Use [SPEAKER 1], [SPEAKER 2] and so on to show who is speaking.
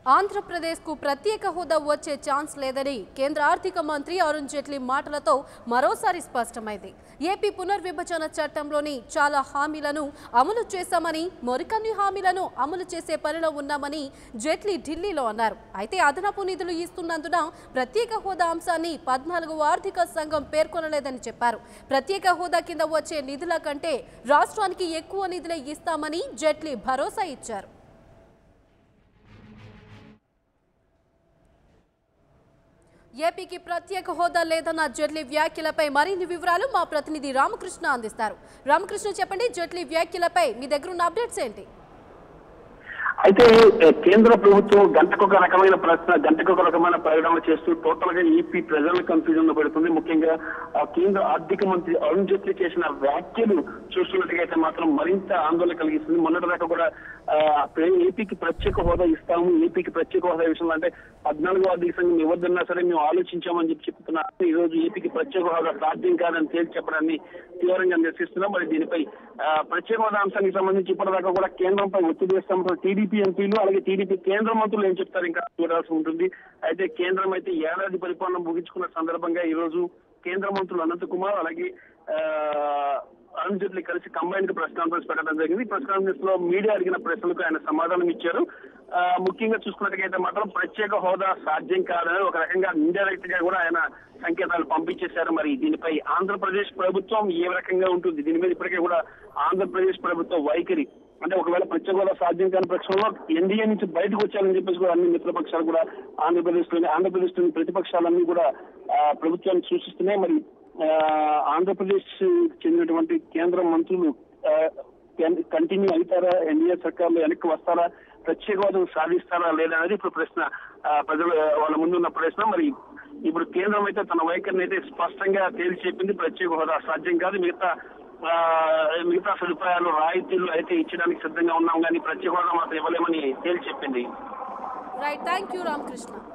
[SPEAKER 1] ఆంధ్రప్రదేశ్కు ప్రత్యేక హోదా వచ్చే ఛాన్స్ లేదని కేంద్ర ఆర్థిక మంత్రి అరుణ్ జైట్లీ మాటలతో మరోసారి స్పష్టమైంది ఏపీ పునర్విభజన చట్టంలోని చాలా హామీలను అమలు చేశామని మరికొన్ని హామీలను అమలు చేసే పనిలో ఉన్నామని జైట్లీ ఢిల్లీలో అన్నారు అయితే అదనపు నిధులు ఇస్తున్నందున ప్రత్యేక హోదా అంశాన్ని పద్నాలుగు ఆర్థిక సంఘం పేర్కొనలేదని చెప్పారు ప్రత్యేక హోదా కింద వచ్చే నిధుల కంటే రాష్ట్రానికి ఎక్కువ నిధులే ఇస్తామని జైట్లీ భరోసా ఇచ్చారు ఏపీకి ప్రత్యేక హోదా లేదన్న జైట్లీ వ్యాఖ్యలపై మరిన్ని వివరాలు మా ప్రతినిధి రామకృష్ణ అందిస్తారు రామకృష్ణ చెప్పండి జైట్లీ వ్యాఖ్యలపై మీ దగ్గర ఉన్న అప్డేట్స్ ఏంటి
[SPEAKER 2] అయితే ఏ, కేంద్ర ప్రభుత్వం గంటకొక రకమైన ప్రశ్న గంటకొక రకమైన ప్రకటనలు చేస్తూ టోటల్ గా ఏపీ ప్రజలను కన్ఫ్యూజన్ లో పెడుతుంది ముఖ్యంగా ఆ కేంద్ర ఆర్థిక మంత్రి అరుణ్ జైట్లీ చేసిన వ్యాఖ్యలు చూస్తున్నట్టుగైతే మాత్రం మరింత ఆందోళన కలిగిస్తుంది మొన్నటిదాకా కూడా ఆ, ప్రే- ఏపీకి ప్రత్యేక హోదా ఇస్తాము ఏపీకి ప్రత్యేక హోదా విషయంలో అంటే పద్నాలుగో ఆర్థిక సంఘం ఇవ్వద్దన్నా సరే మేము ఆలోచించామని చెప్పి చెప్తున్నారు ఈ రోజు ఏపీకి ప్రత్యేక హోదా సాధ్యం కాదని తేల్చి చెప్పడాన్ని తీవ్రంగా నిరసిస్తున్నాం మరి దీనిపై ఆ, ప్రత్యేక హోదా అంశానికి సంబంధించి ఇప్పటిదాకా కూడా కేంద్రంపై ఒత్తిడి వేస్తాం టీడీపీ ఎంపీలు అలాగే టీడీపీ కేంద్ర మంత్రులు ఏం చెప్తారు ఇంకా చూడాల్సి ఉంటుంది అయితే కేంద్రం అయితే ఏడాది పరిపాలన ముగించుకున్న సందర్భంగా ఈ రోజు కేంద్ర మంత్రులు అనంత్ కుమార్ అలాగే ఆ, అరుణ్ జైట్లీ కలిసి కంబైన్డ్ ప్రెస్ కాన్ఫరెన్స్ పెట్టడం జరిగింది ప్రెస్ కాన్ఫరెన్స్ లో మీడియా అడిగిన ప్రశ్నలకు ఆయన సమాధానం ఇచ్చారు ఆ, ముఖ్యంగా చూసుకున్నట్టుగైతే మాత్రం ప్రత్యేక హోదా సాధ్యం కాదని ఒక రకంగా ఇండైరెక్ట్ గా కూడా ఆయన సంకేతాలు పంపించేశారు మరి దీనిపై ఆంధ్రప్రదేశ్ ప్రభుత్వం ఏ రకంగా ఉంటుంది దీని మీద ఇప్పటికే కూడా ఆంధ్రప్రదేశ్ ప్రభుత్వ వైఖరి అంటే ఒకవేళ ప్రత్యేక హోదా సాధ్యం కాని పక్షంలో ఎన్డీఏ నుంచి బయటకు వచ్చారని చెప్పేసి కూడా అన్ని మిత్రపక్షాలు కూడా ఆంధ్రప్రదేశ్ లోని ఆంధ్రప్రదేశ్ లోని ప్రతిపక్షాలన్నీ కూడా ఆ, ప్రభుత్వాన్ని సూచిస్తున్నాయి మరి ఆ, ఆంధ్రప్రదేశ్ చెందినటువంటి కేంద్ర మంత్రులు ఆ, కంటిన్యూ అవుతారా ఎన్డీఏ సర్కార్లో వెనక్కి వస్తారా ప్రత్యేకవాదం సాధిస్తారా లేదా అనేది ఇప్పుడు ప్రశ్న ఆ, ప్రజలు వాళ్ళ ముందున్న ప్రశ్న మరి ఇప్పుడు కేంద్రం అయితే తన వైఖరిని అయితే స్పష్టంగా తేల్చి చెప్పింది ప్రత్యేక హోదా సాధ్యం కాదు మిగతా ఆ, మిగతా సదుపాయాలు రాయితీలు అయితే ఇచ్చడానికి సిద్ధంగా ఉన్నాం కానీ ప్రత్యేక హోదా మాత్రం ఇవ్వలేమని తేల్చి చెప్పింది
[SPEAKER 1] రైట్ థ్యాంక్ యూ రామకృష్ణ